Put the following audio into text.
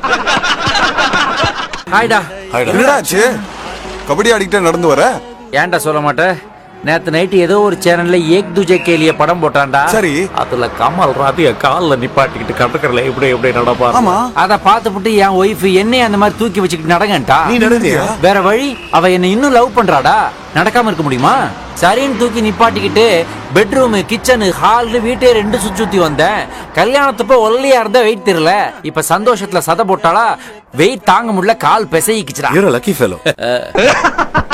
ஹாய்டா என்னடா ஆச்சு கபடி ஆடிக்கிட்டே நடந்து வர ஏன்டா சொல்ல மாட்டேன் நேத்து நைட்டு ஏதோ ஒரு சேனல்ல ஏக் துஜே கேலிய படம் போட்டான்டா சரி. அதுல கமல் ராதிய கால்ல நிப்பாட்டிக்கிட்டு கடற்கரையில எப்படி எப்படி நடப்பா ஆமா. அத பார்த்துப்புட்டு என் ஒய்ஃப் என்னைய அந்த மாதிரி தூக்கி வச்சுக்கிட்டு நடங்கன்ட்டா நீ நடந்தியா? வேற வழி அவ என்ன இன்னும் லவ் பண்றாடா நடக்காம இருக்க முடியுமா சரின்னு தூக்கி நிப்பாட்டிக்கிட்டு பெட்ரூம் கிச்சனு ஹால் வீட்டே ரெண்டு சுத்தி சுத்தி வந்தேன் கல்யாணத்தப்ப ஒல்லியா இருந்தா வெயிட் தெரியல இப்ப சந்தோஷத்துல சதை போட்டாளா வெயிட் தாங்க முடியல கால் பிசைக்கிச்சுடா யூர் லக்கி ஃபெலோ